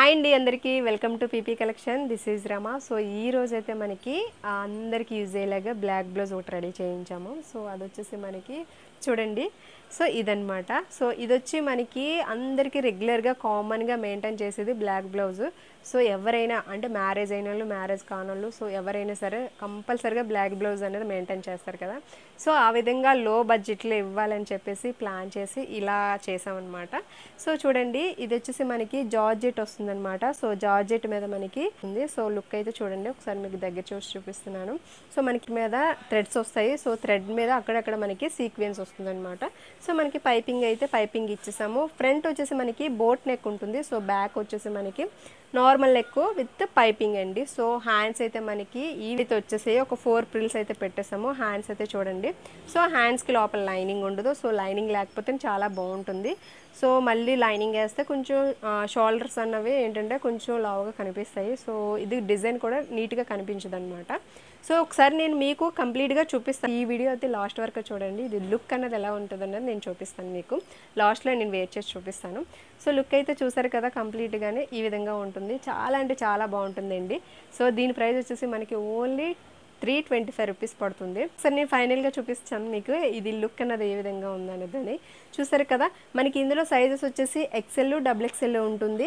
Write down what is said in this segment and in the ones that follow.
hi అండి అందరికీ welcome to PP collection this is Rama so ఈ రోజు అయితే మనకి ఆ, అందరికీ యూజ్ అయ్యేలాగా బ్లాక్ బ్లౌజ్ ఒకటి రెడీ చేయించాము సో అది వచ్చేసి మనకి చూడండి సో ఇదనమాట సో ఇది వచ్చి మనకి అందరికీ రెగ్యులర్గా కామన్గా మెయింటైన్ చేసేది బ్లాక్ బ్లౌజ్ సో ఎవరైనా అంటే మ్యారేజ్ అయిన వాళ్ళు మ్యారేజ్ కానోళ్ళు సో ఎవరైనా సరే కంపల్సరిగా బ్లాక్ బ్లౌజ్ అనేది మెయింటైన్ చేస్తారు కదా సో ఆ విధంగా లో బడ్జెట్లో ఇవ్వాలని చెప్పేసి ప్లాన్ చేసి ఇలా చేసామన్నమాట సో చూడండి ఇది వచ్చేసి మనకి జార్జెట్ వస్తుందన్నమాట సో జార్జెట్ మీద మనకి ఉంది సో లుక్ అయితే చూడండి ఒకసారి మీకు దగ్గర చూసి చూపిస్తున్నాను సో మనకి మీద థ్రెడ్స్ వస్తాయి సో థ్రెడ్ మీద అక్కడక్కడ మనకి సీక్వెన్స్ వస్తుందన్నమాట సో మనకి పైపింగ్ అయితే పైపింగ్ ఇచ్చేసాము ఫ్రంట్ వచ్చేసి మనకి బోట్ నెక్ ఉంటుంది సో బ్యాక్ వచ్చేసి మనకి నార్మల్ నెక్ విత్ పైపింగ్ అండి సో హ్యాండ్స్ అయితే మనకి ఈ విత్ వచ్చేసి ఒక ఫోర్ ప్రిల్స్ అయితే పెట్టేసాము హ్యాండ్స్ అయితే చూడండి సో హ్యాండ్స్కి లోపల లైనింగ్ ఉండదు సో లైనింగ్ లేకపోతే చాలా బాగుంటుంది సో మళ్ళీ లైనింగ్ వేస్తే కొంచెం షోల్డర్స్ అన్నవి ఏంటంటే కొంచెం లావుగా కనిపిస్తాయి సో ఇది డిజైన్ కూడా నీట్గా కనిపించదు అనమాట సో ఒకసారి నేను మీకు కంప్లీట్గా చూపిస్తాను ఈ వీడియో అయితే లాస్ట్ వరకు చూడండి ఇది లుక్ అన్నది ఎలా ఉంటుంది అన్నది నేను చూపిస్తాను మీకు లాస్ట్లో నేను వెయిట్ చేసి చూపిస్తాను సో లుక్ అయితే చూసారు కదా కంప్లీట్గానే ఈ విధంగా ఉంటుంది చాలా అంటే చాలా బాగుంటుందండి సో దీని ప్రైస్ వచ్చేసి మనకి only three twenty five rupees పడుతుంది సరే నేను ఫైనల్గా చూపిస్తాను మీకు ఇది లుక్ అన్నది ఏ విధంగా ఉందనేదని చూసారు కదా మనకి ఇందులో సైజెస్ వచ్చేసి ఎక్సెల్ డబుల్ ఎక్సెల్ ఉంటుంది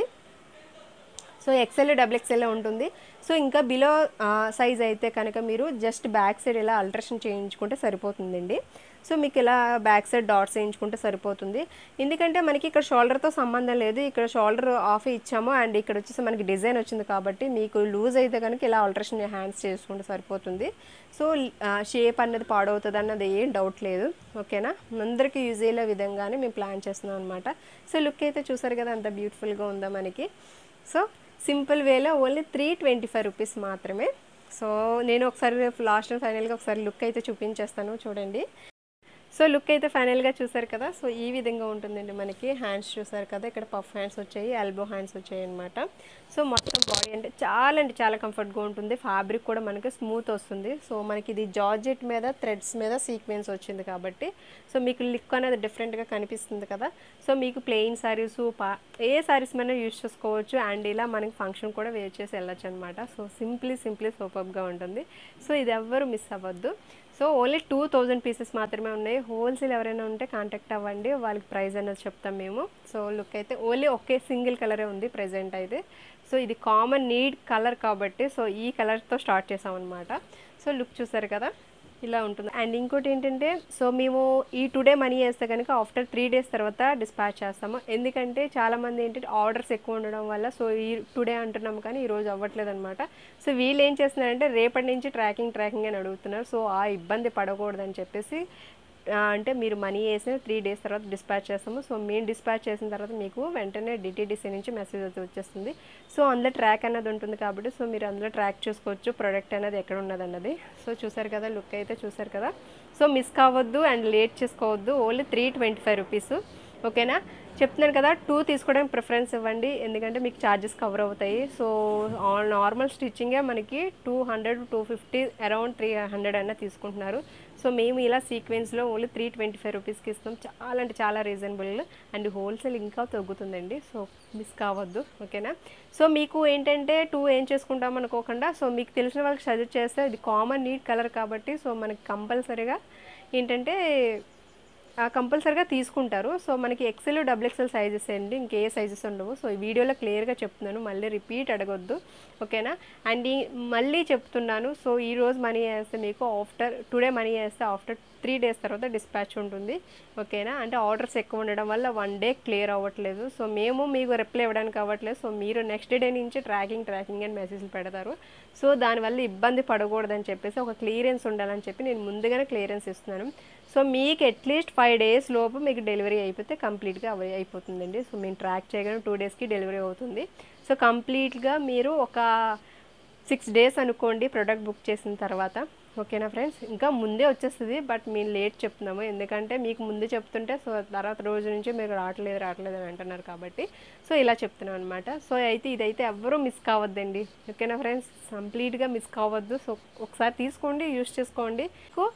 సో ఎక్సెల్ డబుల్ ఎక్సెల్ ఉంటుంది సో ఇంకా బిలో సైజ్ అయితే కనుక మీరు జస్ట్ బ్యాక్ సైడ్ ఇలా అల్ట్రేషన్ చేయించుకుంటే సరిపోతుందండి సో మీకు ఇలా బ్యాక్ సైడ్ డాట్స్ వేయించుకుంటే సరిపోతుంది ఎందుకంటే మనకి ఇక్కడ షోల్డర్తో సంబంధం లేదు ఇక్కడ షోల్డర్ ఆఫ్ ఇచ్చాము అండ్ ఇక్కడ వచ్చేసి మనకి డిజైన్ వచ్చింది కాబట్టి మీకు లూజ్ అయితే కనుక ఇలా ఆల్ట్రేషన్ హ్యాండ్స్ చేసుకుంటే సరిపోతుంది సో షేప్ అన్నది పాడవుతుంది అన్నది ఏం డౌట్ లేదు ఓకేనా అందరికీ యూజ్ అయ్యే విధంగానే మేము ప్లాన్ చేస్తున్నాం అనమాట సో లుక్ అయితే చూసారు కదా అంత బ్యూటిఫుల్గా ఉందా మనకి సో సింపుల్ వేలో only three twenty five rupees మాత్రమే సో నేను ఒకసారి లాస్ట్ అండ్ ఫైనల్గా ఒకసారి లుక్ అయితే చూపించేస్తాను చూడండి సో లుక్ అయితే ఫైనల్గా చూసారు కదా సో ఈ విధంగా ఉంటుందండి మనకి హ్యాండ్స్ చూసారు కదా ఇక్కడ పఫ్ హ్యాండ్స్ వచ్చాయి ఎల్బో హ్యాండ్స్ వచ్చాయి అనమాట సో మొత్తం బాడీ అంటే చాలా అంటే చాలా కంఫర్ట్గా ఉంటుంది ఫ్యాబ్రిక్ కూడా మనకి స్మూత్ వస్తుంది సో మనకి ఇది జార్జెట్ మీద థ్రెడ్స్ మీద సీక్వెన్స్ వచ్చింది కాబట్టి సో మీకు లుక్ అనేది డిఫరెంట్గా కనిపిస్తుంది కదా సో మీకు ప్లెయిన్ శారీస్ పా ఏ శారీస్ మీద యూజ్ చేసుకోవచ్చు అండ్ ఇలా మనకి ఫంక్షన్ కూడా వేర్ చేసి వెళ్ళొచ్చు అనమాట సో సింప్లీ సింప్లీ సూపర్గా ఉంటుంది సో ఇది ఎవ్వరు మిస్ అవ్వద్దు so only two thousand pieces మాత్రమే ఉన్నాయి హోల్సేల్ ఎవరైనా ఉంటే కాంటాక్ట్ అవ్వండి వాళ్ళకి ప్రైస్ అనేది చెప్తాం మేము సో లుక్ అయితే ఓన్లీ ఒకే సింగిల్ కలరే ఉంది ప్రజెంట్ అయితే సో ఇది కామన్ నీడ్ కలర్ కాబట్టి సో ఈ కలర్తో స్టార్ట్ చేసాం అనమాట సో లుక్ చూసారు కదా ఇలా ఉంటుంది అండ్ ఇంకోటి ఏంటంటే సో మేము ఈ టుడే మనీ వేస్తే కనుక ఆఫ్టర్ త్రీ డేస్ తర్వాత డిస్పాచ్ చేస్తాము ఎందుకంటే చాలామంది ఏంటంటే ఆర్డర్స్ ఎక్కువ ఉండడం వల్ల సో ఈ టుడే అంటున్నాము కానీ ఈ రోజు అవ్వట్లేదు అనమాట సో వీళ్ళు ఏం చేస్తున్నారంటే రేపటి నుంచి ట్రాకింగ్ ట్రాకింగ్ అని అడుగుతున్నారు సో ఆ ఇబ్బంది పడకూడదని చెప్పేసి ఆ, అంటే మీరు మనీ వేసిన త్రీ డేస్ తర్వాత డిస్పాచ్ చేస్తాము సో మేము డిస్పాచ్ చేసిన తర్వాత మీకు వెంటనే డిటీడీసీ నుంచి మెసేజ్ అయితే వచ్చేస్తుంది సో అందులో ట్రాక్ అన్నది ఉంటుంది కాబట్టి సో మీరు అందులో ట్రాక్ చేసుకోవచ్చు ప్రోడక్ట్ అనేది ఎక్కడ ఉన్నది అన్నది సో చూసారు కదా లుక్ అయితే చూసారు కదా సో మిస్ కావద్దు అండ్ లేట్ చేసుకోవద్దు only three twenty five rupees ఓకేనా చెప్తున్నాను కదా టూ తీసుకోవడానికి ప్రిఫరెన్స్ ఇవ్వండి ఎందుకంటే మీకు ఛార్జెస్ కవర్ అవుతాయి సో నార్మల్ స్టిచ్చింగే మనకి two hundred two fifty around three hundred అన్న తీసుకుంటున్నారు సో మేము ఇలా సీక్వెన్స్లో ఓన్లీ త్రీ ట్వంటీ ఫైవ్ రూపీస్కి ఇస్తాం చాలా అంటే చాలా రీజనబుల్ అండ్ హోల్సేల్ ఇంకా తగ్గుతుందండి సో మిస్ కావద్దు ఓకేనా సో మీకు ఏంటంటే టూ ఏం చేసుకుంటాం అనుకోకుండా సో మీకు తెలిసిన వాళ్ళకి సజెస్ట్ చేస్తే ఇది కామన్ నీట్ కలర్ కాబట్టి సో మనకి కంపల్సరీగా ఏంటంటే కంపల్సరీగా తీసుకుంటారు సో మనకి ఎక్సెల్ డబుల్ ఎక్సెల్ సైజెస్ అండి ఇంకే సైజెస్ ఉండవు సో ఈ వీడియోలో క్లియర్గా చెప్తున్నాను మళ్ళీ రిపీట్ అడగొద్దు ఓకేనా అండ్ ఈ- మళ్ళీ చెప్తున్నాను సో ఈ రోజు మనీ వేస్తే మీకు ఆఫ్టర్ టుడే మనీ వేస్తే ఆఫ్టర్ త్రీ డేస్ తర్వాత డిస్పాచ్ ఉంటుంది ఓకేనా అంటే ఆర్డర్స్ ఎక్కువ ఉండడం వల్ల వన్ డే క్లియర్ అవ్వట్లేదు సో మేము మీకు రిప్లై ఇవ్వడానికి అవ్వట్లేదు సో మీరు నెక్స్ట్ డే నుంచి ట్రాకింగ్ ట్రాకింగ్ అని మెసేజ్లు పెడతారు సో దానివల్ల ఇబ్బంది పడకూడదని చెప్పేసి ఒక క్లియరెన్స్ ఉండాలని చెప్పి నేను ముందుగానే క్లియరెన్స్ ఇస్తున్నాను సో మీకు అట్లీస్ట్ ఫైవ్ డేస్ లోపు మీకు డెలివరీ అయిపోతే కంప్లీట్గా అవ అయిపోతుందండి సో మేము ట్రాక్ చేయగానే టూ డేస్కి డెలివరీ అవుతుంది సో కంప్లీట్గా మీరు ఒక సిక్స్ డేస్ అనుకోండి ప్రోడక్ట్ బుక్ చేసిన తర్వాత ఓకేనా ఫ్రెండ్స్ ఇంకా ముందే వచ్చేస్తుంది బట్ మేము లేట్ చెప్తున్నాము ఎందుకంటే మీకు ముందు చెప్తుంటే సో తర్వాత రోజు నుంచి మీరు రావట్లేదు రావట్లేదు అని అంటున్నారు కాబట్టి సో ఇలా చెప్తున్నాం అనమాట సో అయితే ఇదైతే ఎవ్వరూ మిస్ కావద్దండి ఓకేనా ఫ్రెండ్స్ కంప్లీట్గా మిస్ కావద్దు సో ఒకసారి తీసుకోండి యూస్ చేసుకోండి మీకు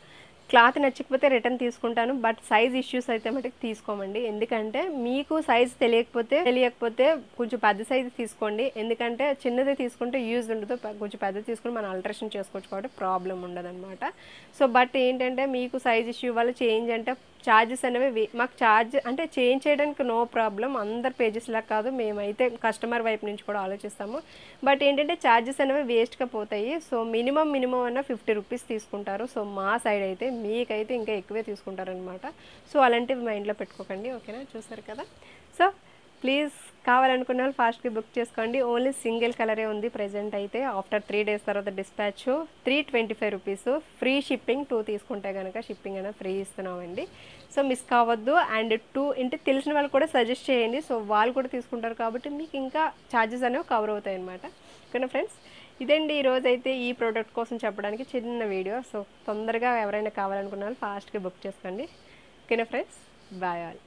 క్లాత్ నచ్చకపోతే రిటర్న్ తీసుకుంటాను బట్ సైజ్ ఇష్యూస్ అయితే మటుకు తీసుకోమండి ఎందుకంటే మీకు సైజ్ తెలియకపోతే తెలియకపోతే కొంచెం పెద్ద సైజ్ తీసుకోండి ఎందుకంటే చిన్నది తీసుకుంటే యూజ్ ఉండదు పె- కొంచెం పెద్దది తీసుకుని మనం ఆల్టరేషన్ చేసుకోవచ్చు కాబట్టి ప్రాబ్లం ఉండదు అనమాట సో బట్ ఏంటంటే మీకు సైజ్ ఇష్యూ వల్ల చేంజ్ అంటే ఛార్జెస్ అనేవి వే- మాకు ఛార్జ్ అంటే చేంజ్ చేయడానికి నో ప్రాబ్లం అందరు పేజెస్ లా కాదు మేమైతే కస్టమర్ వైపు నుంచి కూడా ఆలోచిస్తాము బట్ ఏంటంటే ఛార్జెస్ అనేవి వేస్ట్గా పోతాయి సో మినిమం మినిమం అన్న ఫిఫ్టీ రూపీస్ తీసుకుంటారు సో మా సైడ్ అయితే మీకైతే ఇంకా ఎక్కువే తీసుకుంటారనమాట సో అలాంటివి మైండ్లో పెట్టుకోకండి ఓకేనా చూసారు కదా సో ప్లీజ్ కావాలనుకున్న వాళ్ళు ఫాస్ట్గా బుక్ చేసుకోండి ఓన్లీ సింగిల్ కలరే ఉంది ప్రజెంట్ అయితే ఆఫ్టర్ త్రీ డేస్ తర్వాత dispatch three twenty five rupees free shipping two తీసుకుంటే కనుక షిప్పింగ్ అనేది ఫ్రీ ఇస్తున్నామండి సో మిస్ కావద్దు అండ్ టూ ఇంటి తెలిసిన వాళ్ళు కూడా సజెస్ట్ చేయండి సో వాళ్ళు కూడా తీసుకుంటారు కాబట్టి మీకు ఇంకా ఛార్జెస్ అనేవి కవర్ అవుతాయి అనమాట ఓకేనా ఫ్రెండ్స్ ఇదండి ఈరోజు అయితే ఈ ప్రోడక్ట్ కోసం చెప్పడానికి చిన్న వీడియో సో తొందరగా ఎవరైనా కావాలనుకున్న వాళ్ళు ఫాస్ట్గా బుక్ చేసుకోండి ఓకేనా ఫ్రెండ్స్ బాయ్ ఆల్